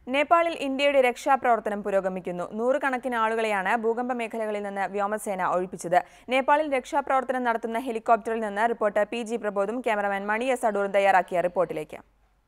നേപ്പാളിൽ ഇന്ത്യയുടെ രക്ഷാപ്രവർത്തനം പുരോഗമിക്കുന്നു നൂറുകണക്കിന് ആളുകളെയാണ് ഭൂകമ്പ മേഖലകളിൽ നിന്ന് വ്യോമസേന ഒഴിപ്പിച്ചത് നേപ്പാളിൽ രക്ഷാപ്രവർത്തനം നടത്തുന്ന ഹെലികോപ്റ്ററിൽ നിന്ന് റിപ്പോർട്ടർ പി ജി പ്രബോധും ക്യാമറമാൻ മണി എസ് അടൂറും തയ്യാറാക്കിയ റിപ്പോർട്ടിലേക്ക്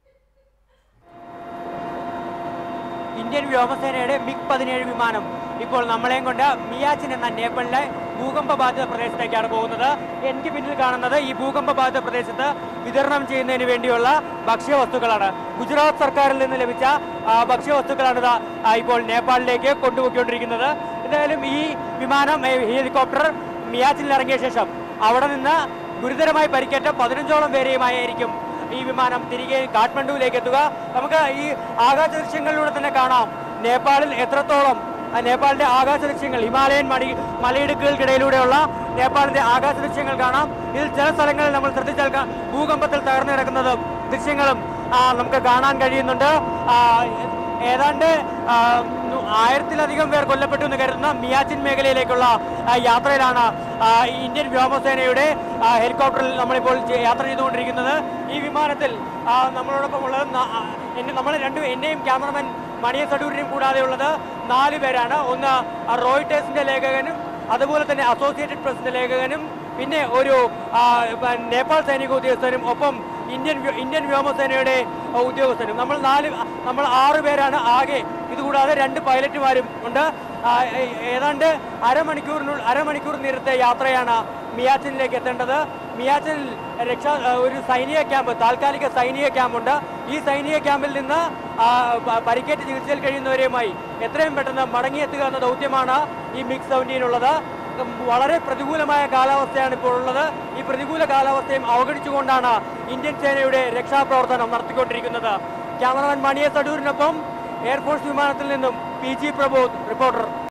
ഇന്ത്യൻ വ്യോമസേനയുടെ മിഗ് പതിനേഴ് വിമാനം ഇപ്പോൾ നമ്മളെയും കൊണ്ട് മിയാച്ചിൻ എന്ന നേപ്പാളിലെ ഭൂകമ്പ ബാധിത പ്രദേശത്തേക്കാണ് പോകുന്നത് എനിക്ക് പിന്നിൽ കാണുന്നത് ഈ ഭൂകമ്പ ബാധിത പ്രദേശത്ത് വിതരണം ചെയ്യുന്നതിന് വേണ്ടിയുള്ള ഭക്ഷ്യവസ്തുക്കളാണ് ഗുജറാത്ത് സർക്കാരിൽ നിന്ന് ലഭിച്ച ആ, ഭക്ഷ്യവസ്തുക്കളാണ് ഇതാ, ആ, ഇപ്പോൾ നേപ്പാളിലേക്ക് കൊണ്ടുപോയിക്കൊണ്ടിരിക്കുന്നത് എന്തായാലും ഈ വിമാനം ഏ, ഹെലികോപ്റ്റർ മിയാച്ചിൽ ഇറങ്ങിയ ശേഷം അവിടെ നിന്ന് ഗുരുതരമായി പരിക്കേറ്റ പതിനഞ്ചോളം പേരെയുമായിരിക്കും ഈ വിമാനം തിരികെ കാഠ്മണ്ഡുവിലേക്ക് എത്തുക നമുക്ക് ഈ ആകാശ ദൃശ്യങ്ങളിലൂടെ തന്നെ കാണാം നേപ്പാളിൽ എത്രത്തോളം ആ നേപ്പാളിന്റെ ആകാശ ദൃശ്യങ്ങൾ ഹിമാലയൻ മടി മലയിടുക്കുകൾക്കിടയിലൂടെയുള്ള നേപ്പാളിന്റെ ആകാശ ദൃശ്യങ്ങൾ കാണാം ഇതിൽ ചില സ്ഥലങ്ങളിൽ നമ്മൾ ശ്രദ്ധിച്ചാൽ കാ- ഭൂകമ്പത്തിൽ തകർന്നു കിടക്കുന്നതും ദൃശ്യങ്ങളും ആ, നമുക്ക് കാണാൻ കഴിയുന്നുണ്ട് ആ, ഏതാണ്ട് ആ, നു- ആയിരത്തിലധികം പേർ കൊല്ലപ്പെട്ടു എന്ന് കരുതുന്ന മിയാച്ചിൻ മേഖലയിലേക്കുള്ള ആ, യാത്രയിലാണ് ആ, ഈ ഇന്ത്യൻ വ്യോമസേനയുടെ ആ, ഹെലികോപ്റ്ററിൽ നമ്മളിപ്പോൾ ചെ- യാത്ര ചെയ്തുകൊണ്ടിരിക്കുന്നത് ഈ വിമാനത്തിൽ ആ, നമ്മളോടൊപ്പം ഉള്ളത് ന- ആ, എന്നെ നമ്മൾ രണ്ടു എന്നെയും ക്യാമറമാൻ മണിയ സഡൂരിനെയും കൂടാതെ ഉള്ളത് നാല് പേരാണ് ഒന്ന് ആ, റോയിട്ടേഴ്സിന്റെ ലേഖകനും അതുപോലെ തന്നെ അസോസിയേറ്റഡ് പ്രസിന്റെ ലേഖകനും പിന്നെ ഒരു ആ, പ- നേപ്പാൾ സൈനിക ഉദ്യോഗസ്ഥനും ഒപ്പം ഇന്ത്യൻ വ്യോ- ഇന്ത്യൻ വ്യോമസേനയുടെ ആ, ഉദ്യോഗസ്ഥനും നമ്മൾ നാല് നമ്മൾ ആറ് പേരാണ് ആകെ ഇതുകൂടാതെ രണ്ട് പൈലറ്റുമാരും ഉണ്ട് ആ, ഏ- ഏതാണ്ട് അരമണിക്കൂറിനുള്ളിൽ അരമണിക്കൂർ നേരത്തെ യാത്രയാണ് മിയാച്ചിനിലേക്ക് എത്തേണ്ടത് മിയാച്ചിനിൽ രക്ഷാ ആ, ഒരു സൈനിക ക്യാമ്പ് താൽക്കാലിക സൈനിക ക്യാമ്പുണ്ട് ഈ സൈനിക ക്യാമ്പിൽ നിന്ന് ആ, പ- പരിക്കേറ്റ് ചികിത്സയിൽ കഴിയുന്നവരെയുമായി എത്രയും പെട്ടെന്ന് മടങ്ങിയെത്തുക എന്ന ദൗത്യമാണ് ഈ മിക്സ് സെവൻറ്റീനുള്ളത് ഉം, വളരെ പ്രതികൂലമായ കാലാവസ്ഥയാണ് ഇപ്പോൾ ഉള്ളത് ഈ പ്രതികൂല കാലാവസ്ഥയും അവഗണിച്ചുകൊണ്ടാണ് ഇന്ത്യൻ സേനയുടെ രക്ഷാപ്രവർത്തനം നടത്തിക്കൊണ്ടിരിക്കുന്നത് ക്യാമറമാൻ മണിയെ തടൂരിനൊപ്പം എയർഫോഴ്സ് വിമാനത്തിൽ നിന്നും പി ജി പ്രബോധ് റിപ്പോർട്ടർ